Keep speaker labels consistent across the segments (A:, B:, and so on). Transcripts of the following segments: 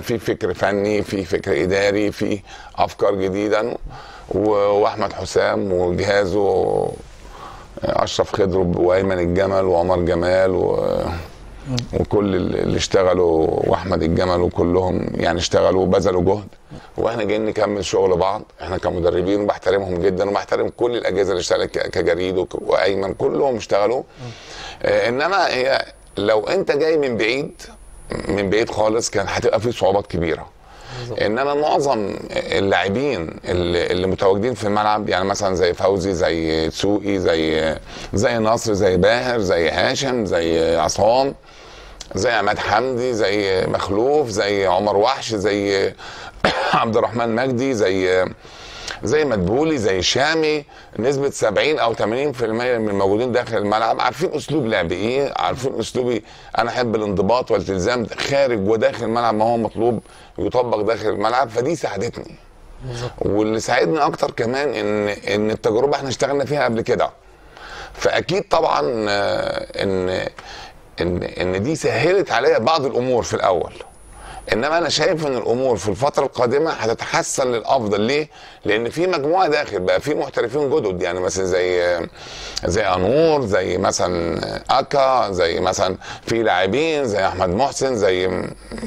A: بقى في فكر فني في فكر اداري في افكار جديده و- واحمد حسام وجهازه اشرف خضر وايمن الجمل وعمر جمال و وكل اللي اشتغلوا واحمد الجمل وكلهم يعني اشتغلوا وبذلوا جهد واحنا جايين نكمل شغل بعض احنا كمدربين وبحترمهم جدا وبحترم كل الاجهزه اللي اشتغلت ك- كجريد وك- وايمن كلهم اشتغلوا آه، انما هي لو انت جاي من بعيد من بعيد خالص كان هتبقى في صعوبات كبيره انما معظم اللاعبين اللي, اللي متواجدين في الملعب يعني مثلا زي فوزي زي تسوقي زي زي نصر زي باهر زي هاشم زي عصام زي عماد حمدي زي مخلوف زي عمر وحش زي عبد الرحمن مجدي زي زي مدبولي زي شامي نسبة 70 أو 80% من الموجودين داخل الملعب عارفين أسلوب لعب إيه عارفين أسلوبي أنا أحب الانضباط والالتزام خارج وداخل الملعب ما هو مطلوب يطبق داخل الملعب فدي ساعدتني
B: بالظبط
A: واللي ساعدني اكتر كمان ان ان التجربه احنا اشتغلنا فيها قبل كده فاكيد طبعا آه، ان ان ان دي سهلت عليا بعض الامور في الاول انما انا شايف ان الامور في الفتره القادمه هتتحسن للافضل ليه؟ لان في مجموعه داخل بقى في محترفين جدد يعني مثلا زي زي انور زي مثلا اكا زي مثلا في لاعبين زي احمد محسن زي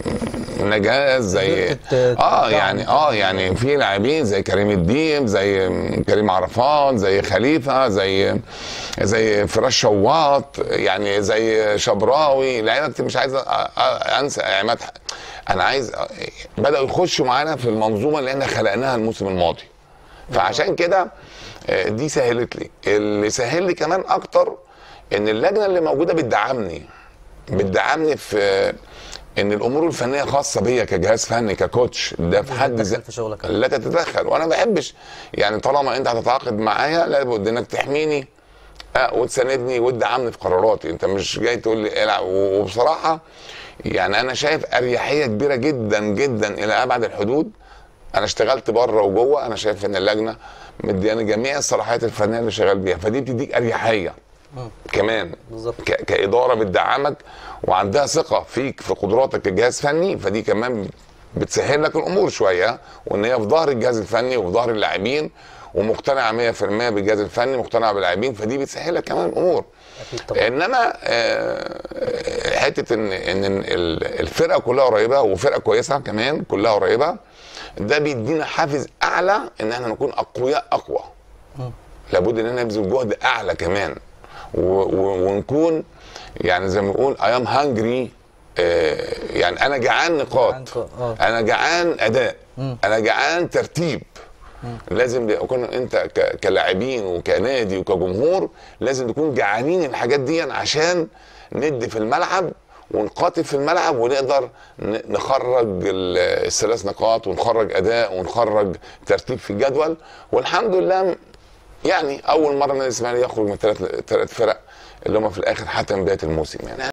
A: نجاز زي
B: قدرت ت-
A: اه
B: تعمل
A: يعني اه يعني في لاعبين زي كريم الديب زي كريم عرفات زي خليفه زي زي فراس شواط يعني زي شبراوي لعيبه كتير مش عايز أ- أ- انسى عماد ح- انا عايز أ- بداوا يخشوا معانا في المنظومه اللي احنا خلقناها الموسم الماضي فعشان كده آه، دي سهلت لي اللي سهل لي كمان اكتر ان اللجنه اللي موجوده بتدعمني بتدعمني في ان الامور الفنيه خاصه بيا كجهاز فني ككوتش ده في حد
B: تتدخل
A: ذاته
B: في شغلك.
A: لا تتدخل وانا ما بحبش يعني طالما انت هتتعاقد معايا لابد انك تحميني آه وتساندني وتدعمني في قراراتي انت مش جاي تقول لي العب و- وبصراحه يعني انا شايف اريحيه كبيره جدا جدا الى ابعد الحدود انا اشتغلت بره وجوه انا شايف ان اللجنه مدياني جميع الصلاحيات الفنيه اللي شغال بيها فدي بتديك اريحيه كمان
B: بالظبط.
A: ك- كاداره بتدعمك وعندها ثقه فيك في قدراتك كجهاز فني فدي كمان بتسهل لك الامور شويه وان هي في ظهر الجهاز الفني وفي ظهر اللاعبين ومقتنعه 100% بالجهاز الفني مقتنعه باللاعبين فدي بتسهل لك كمان الامور
B: اكيد طبعا
A: انما آه، حته ان ان ال- الفرقه كلها قريبه وفرقه كويسه كمان كلها قريبه ده بيدينا حافز اعلى ان احنا نكون اقوياء اقوى لابد ان احنا نبذل جهد اعلى كمان و- و- ونكون يعني زي ما بنقول اي ام هانجري يعني انا جعان نقاط
B: جعان ك- آه.
A: انا جعان اداء انا جعان ترتيب لازم يكون انت ك- كلاعبين وكنادي وكجمهور لازم نكون جعانين الحاجات دي عشان ندي في الملعب ونقاتل في الملعب ونقدر ن- نخرج ال- الثلاث نقاط ونخرج اداء ونخرج ترتيب في الجدول والحمد لله يعني اول مره نادي الاسماعيلي يخرج من ثلاث ثلاث فرق اللي هم في الاخر حتى بدايه الموسم يعني